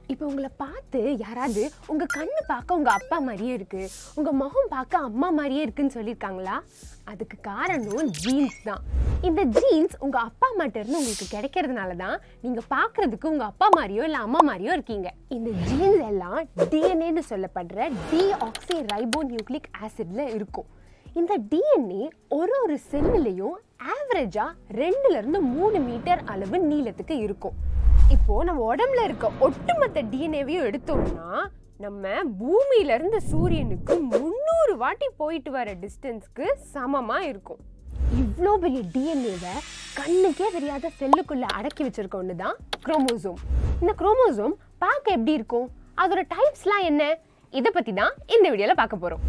இப்போ உங்களை பார்த்து யாராவது உங்க கண்ணு பார்க்க உங்க அப்பா மாதிரியே இருக்கு உங்க முகம் பார்க்க அம்மா மாதிரியே இருக்குன்னு சொல்லியிருக்காங்களா அதுக்கு காரணம் ஜீன்ஸ் தான் இந்த ஜீன்ஸ் உங்க அப்பா அம்மாட்ட இருந்து உங்களுக்கு கிடைக்கிறதுனால தான் நீங்க பார்க்கிறதுக்கு உங்க அப்பா மாதிரியோ இல்ல அம்மா மாதிரியோ இருக்கீங்க இந்த ஜீன்ஸ் எல்லாம் டிஎன்ஏன்னு சொல்லப்படுற டிஆக்சி ரைபோ நியூக்ளிக் ஆசிட்ல இருக்கும் இந்த டிஎன்ஏ ஒரு ஒரு செல்லுலையும் ஆவரேஜா ரெண்டுல இருந்து மூணு மீட்டர் அளவு நீளத்துக்கு இருக்கும் இப்போ நம்ம உடம்புல இருக்க ஒட்டுமொத்த டிஎன்ஏவையும் எடுத்தோம்னா நம்ம பூமியில இருந்து சூரியனுக்கு முந்நூறு வாட்டி போயிட்டு வர டிஸ்டன்ஸ்க்கு சமமா இருக்கும் இவ்வளோ பெரிய டிஎன்ஏவை கண்ணுக்கே தெரியாத செல்லுக்குள்ள அடக்கி வச்சிருக்க ஒன்று தான் குரோமோசோம் இந்த குரோமோசோம் பார்க்க எப்படி இருக்கும் அதோட டைப்ஸ்லாம் என்ன இதை பத்தி தான் இந்த வீடியோல பார்க்க போறோம்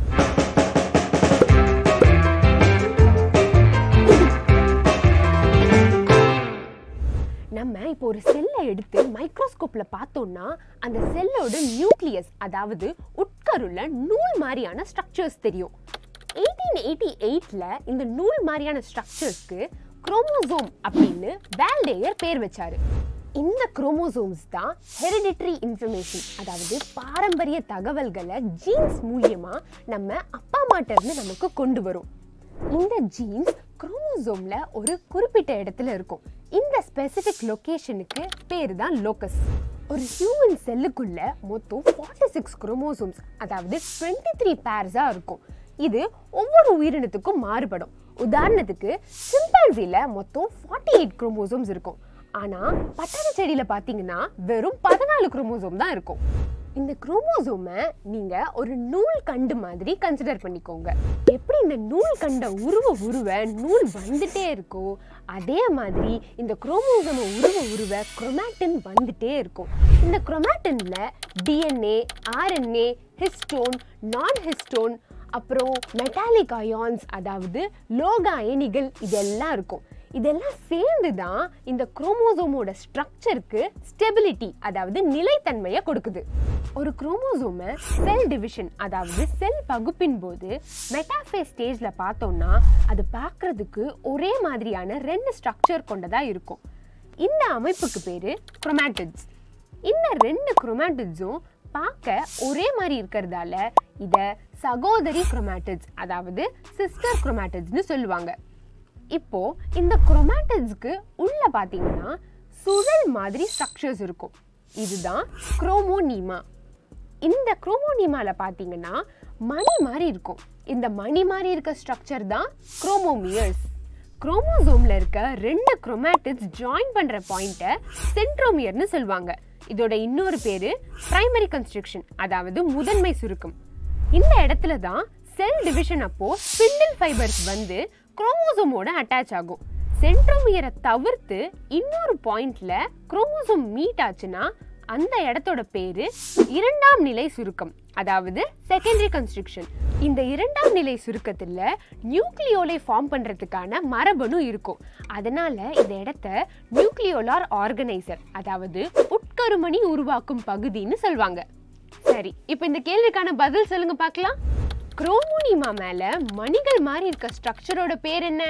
நம்ம இப்போ ஒரு செல்லை எடுத்து மைக்ரோஸ்கோப்ல பார்த்தோம்னா அந்த செல்லோட நியூக்ளியஸ் அதாவது உட்கருல நூல் மாதிரியான ஸ்ட்ரக்சர்ஸ் தெரியும் எயிட்டீன் எயிட்டி எயிட்ல இந்த நூல் மாதிரியான ஸ்ட்ரக்சர்ஸ்க்கு குரோமோசோம் அப்படின்னு வேல்டேயர் பேர் வச்சாரு இந்த குரோமோசோம்ஸ் தான் ஹெரிடிட்டரி இன்ஃபர்மேஷன் அதாவது பாரம்பரிய தகவல்களை ஜீன்ஸ் மூலியமா நம்ம அப்பா அம்மாட்ட இருந்து நமக்கு கொண்டு வரும் இந்த ஜீன்ஸ் குரோமோசோம்ல ஒரு குறிப்பிட்ட இடத்துல இருக்கும் இந்த ஸ்பெசிபிக் லொகேஷனுக்கு பேர் தான் லோக்கஸ் ஒரு ஹியூமன் செல்லுக்குள்ள மொத்தம் ஃபார்ட்டி சிக்ஸ் குரோமோசோம்ஸ் அதாவது டுவெண்ட்டி த்ரீ பேர்ஸாக இருக்கும் இது ஒவ்வொரு உயிரினத்துக்கும் மாறுபடும் உதாரணத்துக்கு சிம்பான்சில மொத்தம் ஃபார்ட்டி எயிட் குரோமோசோம்ஸ் இருக்கும் ஆனா பட்டாணி செடியில பாத்தீங்கன்னா வெறும் பதினாலு குரோமோசோம் தான் இருக்கும் இந்த குரோமோசோமை நீங்க ஒரு நூல் கண்டு மாதிரி கன்சிடர் பண்ணிக்கோங்க எப்படி இந்த நூல் கண்ட உருவ உருவ நூல் வந்துட்டே இருக்கோ அதே மாதிரி இந்த குரோமோசோமை உருவ உருவ குரோமேட்டின் வந்துட்டே இருக்கும் இந்த குரோமேட்டின்ல DNA RNA histone non histone அப்புறம் மெட்டாலிக் அயான்ஸ் அதாவது லோக அயனிகள் இதெல்லாம் இருக்கும் இதெல்லாம் சேர்ந்து தான் இந்த குரோமோசோமோட ஸ்ட்ரக்சருக்கு ஸ்டெபிலிட்டி அதாவது நிலைத்தன்மையை கொடுக்குது ஒரு குரோமோசோமை செல் டிவிஷன் அதாவது செல் பகுப்பின் போது மெட்டாஃபேஸ் ஸ்டேஜில் பார்த்தோம்னா அது பார்க்கறதுக்கு ஒரே மாதிரியான ரெண்டு ஸ்ட்ரக்சர் கொண்டதா இருக்கும் இந்த அமைப்புக்கு பேரு குரோமேட்டிட்ஸ் இந்த ரெண்டு குரோமேட்டிட்ஸும் பார்க்க ஒரே மாதிரி இருக்கிறதால இதை சகோதரி குரோமேட்டிட்ஸ் அதாவது சிஸ்டர் குரோமேட்டிட்ஸ்னு சொல்லுவாங்க இப்போ இந்த குரோமேட்டிட்ஸ்க்கு உள்ள பார்த்தீங்கன்னா சுழல் மாதிரி ஸ்ட்ரக்சர்ஸ் இருக்கும் இதுதான் குரோமோனீமா இந்த குரோமோனீமால பார்த்தீங்கன்னா மணி மாதிரி இருக்கும் இந்த மணி மாதிரி இருக்க ஸ்ட்ரக்சர் தான் குரோமோமியர்ஸ் குரோமோசோம்ல இருக்க ரெண்டு குரோமேட்டிட்ஸ் ஜாயின் பண்ற பாயிண்ட்டை சென்ட்ரோமியர்னு சொல்லுவாங்க இதோட இன்னொரு பேரு பிரைமரி கன்ஸ்ட்ரக்ஷன் அதாவது முதன்மை சுருக்கம் இந்த இடத்துல தான் செல் டிவிஷன் அப்போ ஸ்பிண்டில் ஃபைபர்ஸ் வந்து குரோமோசோமோட அட்டாச் ஆகும் சென்ட்ரோமியரை தவிர்த்து இன்னொரு பாயிண்ட்ல குரோமோசோம் மீட் ஆச்சுன்னா அந்த இடத்தோட பேரு இரண்டாம் நிலை சுருக்கம் அதாவது செகண்டரி கன்ஸ்ட்ரக்ஷன் இந்த இரண்டாம் நிலை சுருக்கத்துல நியூக்ளியோலை ஃபார்ம் பண்றதுக்கான மரபணு இருக்கும் அதனால இந்த இடத்த நியூக்ளியோலார் ஆர்கனைசர் அதாவது உட்கருமணி உருவாக்கும் பகுதின்னு சொல்லுவாங்க சரி இப்போ இந்த கேள்விக்கான பதில் சொல்லுங்க பார்க்கலாம் குரோமோனிமா மேல மணிகள் மாதிரி இருக்க ஸ்ட்ரக்சரோட பேர் என்ன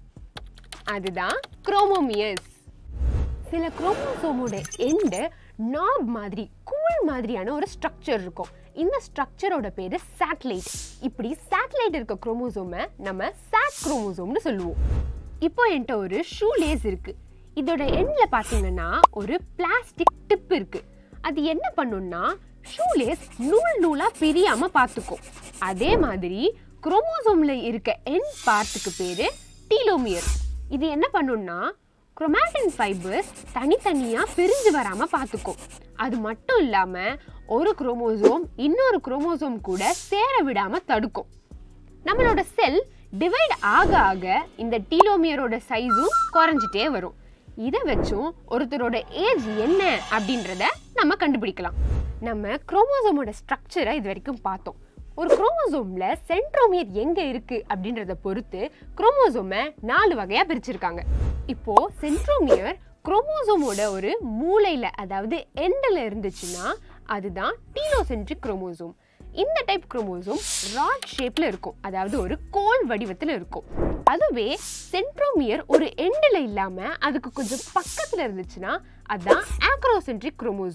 அதுதான் குரோமோமியர்ஸ் சில குரோமோசோமோட எண்டு நாப் மாதிரி கூழ் மாதிரியான ஒரு ஸ்ட்ரக்சர் இருக்கும் இந்த ஸ்ட்ரக்சரோட பேரு சேட்டலைட் இப்படி சேட்டலைட் இருக்க குரோமோசோமை நம்ம சாட் குரோமோசோம்னு சொல்லுவோம் இப்போ என்கிட்ட ஒரு ஷூ லேஸ் இருக்கு இதோட எண்ட்ல பாத்தீங்கன்னா ஒரு பிளாஸ்டிக் டிப் இருக்கு அது என்ன பண்ணும்னா ஷூ லேஸ் நூல் நூலா பிரியாம பார்த்துக்கும் அதே மாதிரி குரோமோசோம்ல இருக்க என் பார்ட்டுக்கு பேரு டீலோமியர் இது என்ன பண்ணும்னா குரோமாட்டின் ஃபைபர்ஸ் தனித்தனியாக பிரிஞ்சு வராமல் பார்த்துக்கும் அது மட்டும் இல்லாமல் ஒரு குரோமோசோம் இன்னொரு குரோமோசோம் கூட சேர விடாமல் தடுக்கும் நம்மளோட செல் டிவைட் ஆக ஆக இந்த டீலோமியரோட சைஸும் குறைஞ்சிட்டே வரும் இதை வச்சும் ஒருத்தரோட ஏஜ் என்ன அப்படின்றத நம்ம கண்டுபிடிக்கலாம் நம்ம குரோமோசோமோட ஸ்ட்ரக்சரை இது வரைக்கும் பார்த்தோம் ஒரு குரோமோசோம்ல சென்ட்ரோமியர் எங்க இருக்கு அப்படின்றத பொறுத்து குரோமோசோமை நாலு வகையா பிரிச்சிருக்காங்க இப்போ சென்ட்ரோமியர் குரோமோசோமோட ஒரு மூளையில அதாவது எண்டில் இருந்துச்சுன்னா அதுதான் டீலோசென்ட்ரிக் குரோமோசோம் இந்த டைப் குரோமோசோம் ராட் ஷேப்ல இருக்கும் அதாவது ஒரு கோல் வடிவத்தில் இருக்கும் அதுவே சென்ட்ரோமியர் ஒரு எண்டில் இல்லாம அதுக்கு கொஞ்சம் பக்கத்துல இருந்துச்சுன்னா அதான் ஆக்ரோசென்ட்ரிக் குரோமோசோம்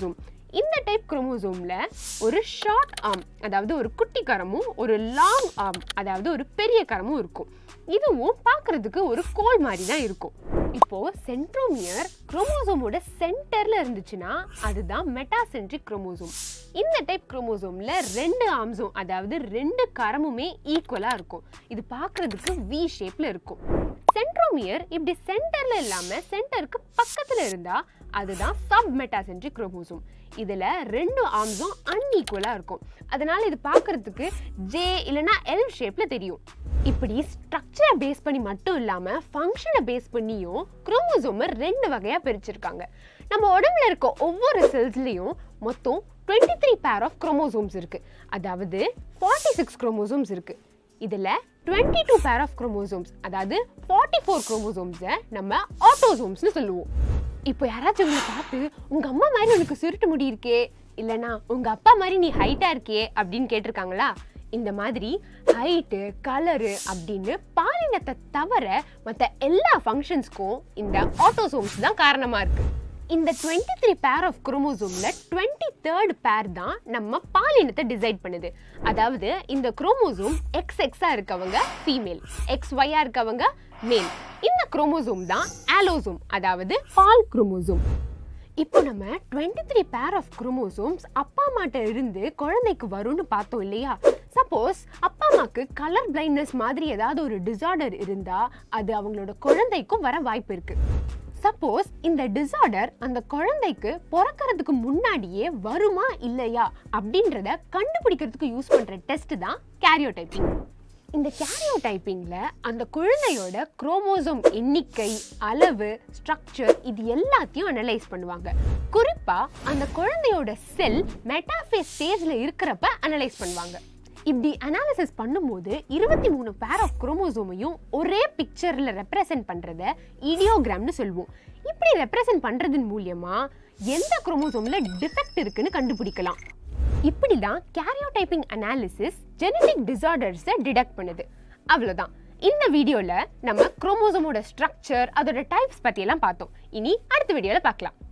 இந்த டைப் குரோமோசோம்ல ஒரு ஷார்ட் ஆர்ம் அதாவது ஒரு குட்டி கரமும் ஒரு லாங் ஆர்ம் அதாவது ஒரு பெரிய கரமும் இருக்கும் இதுவும் பார்க்கிறதுக்கு ஒரு கோல் மாதிரி தான் இருக்கும் இப்போ சென்ட்ரோமியர் குரோமோசோமோட சென்டர்ல இருந்துச்சுன்னா அதுதான் மெட்டாசென்ட்ரிக் குரோமோசோம் இந்த டைப் குரோமோசோம்ல ரெண்டு ஆர்ம்ஸும் அதாவது ரெண்டு கரமுமே ஈக்குவலா இருக்கும் இது பார்க்கிறதுக்கு வி ஷேப்ல இருக்கும் சென்ட்ரோமியர் இப்படி சென்டர்ல இல்லாம சென்டருக்கு பக்கத்துல இருந்தா அதுதான் சப் மெட்டாசென்ட்ரிக் குரோமோசோம் இதுல ரெண்டு ஆர்ம்ஸும் அன்ஈக்குவலா இருக்கும் அதனால இது பார்க்கிறதுக்கு ஜே இல்லனா எல் ஷேப்ல தெரியும் இப்படி ஸ்ட்ரக்சரை பேஸ் பண்ணி மட்டும் இல்லாம ஃபங்க்ஷனை பேஸ் பண்ணியும் குரோமோசோமை ரெண்டு வகையா பிரிச்சிருக்காங்க நம்ம உடம்புல இருக்க ஒவ்வொரு செல்ஸ்லயும் மொத்தம் twenty three pair of chromosomes இருக்கு அதாவது ஃபார்ட்டி சிக்ஸ் குரோமோசோம்ஸ் இருக்கு இதுல twenty two pair of chromosomes அதாவது ஃபார்ட்டி ஃபோர் குரோமோசோம்ஸை நம்ம ஆட்டோசோம்ஸ்னு சொல்லுவோம் இப்போ யாராச்சும் உங்களை பார்த்து உங்க அம்மா மாதிரி உனக்கு சுருட்டு முடி இருக்கே இல்லனா உங்க அப்பா மாதிரி நீ ஹைட்டா இருக்கியே அப்படின்னு கேட்டிருக்காங்களா இந்த மாதிரி ஹைட்டு கலரு அப்படின்னு பாலினத்தை தவிர மற்ற எல்லா ஃபங்க்ஷன்ஸ்க்கும் இந்த ஆட்டோசோம்ஸ் தான் காரணமா இருக்கு இந்த டுவெண்ட்டி த்ரீ பேர் ஆஃப் குரோமோசோம்ல டுவெண்ட்டி தேர்ட் பேர் தான் நம்ம பாலினத்தை டிசைட் பண்ணுது அதாவது இந்த குரோமோசோம் எக்ஸ் எக்ஸா இருக்கவங்க ஃபீமேல் எக்ஸ் ஒய்யா இருக்கவங்க மேல் இந்த குரோமோசோம் தான் ஆலோசோம் அதாவது பால் குரோமோசோம் இப்போ நம்ம twenty three pair of chromosomes அப்பா அம்மாட்ட இருந்து குழந்தைக்கு வரும்னு பார்த்தோம் இல்லையா சப்போஸ் அப்பா அம்மாக்கு கலர் பிளைண்ட்னஸ் மாதிரி ஏதாவது ஒரு டிசார்டர் இருந்தா அது அவங்களோட குழந்தைக்கும் வர வாய்ப்பு இருக்கு சப்போஸ் இந்த டிசார்டர் அந்த குழந்தைக்கு பிறக்கறதுக்கு முன்னாடியே வருமா இல்லையா அப்படின்றத கண்டுபிடிக்கிறதுக்கு யூஸ் பண்ற டெஸ்ட் தான் கேரியோடைப்பிங் இந்த கேரியோடைப்பிங்ல அந்த குழந்தையோட குரோமோசோம் எண்ணிக்கை அளவு ஸ்ட்ரக்சர் இது எல்லாத்தையும் அனலைஸ் பண்ணுவாங்க குறிப்பா அந்த குழந்தையோட செல் மெட்டாஃபேஸ் ஸ்டேஜ்ல இருக்கிறப்ப அனலைஸ் பண்ணுவாங்க இப்படி அனாலிசிஸ் பண்ணும்போது இருபத்தி மூணு பேர் ஆஃப் குரோமோசோமையும் ஒரே பிக்சர்ல ரெப்ரசென்ட் பண்றத இடியோகிராம்னு சொல்லுவோம் இப்படி ரெப்ரசென்ட் பண்றதன் மூலியமா எந்த குரோமோசோம்ல டிஃபெக்ட் இருக்குன்னு கண்டுபிடிக்கலாம் இப்படி தான் கேரியோடைப்பிங் அனாலிசிஸ் ஜெனடிக் டிசார்டர்ஸை டிடெக்ட் பண்ணுது அவ்வளோதான் இந்த வீடியோவில் நம்ம குரோமோசோமோட ஸ்ட்ரக்சர் அதோட டைப்ஸ் பற்றியெல்லாம் பார்த்தோம் இனி அடுத்த வீடியோவில் பார்க்கலாம்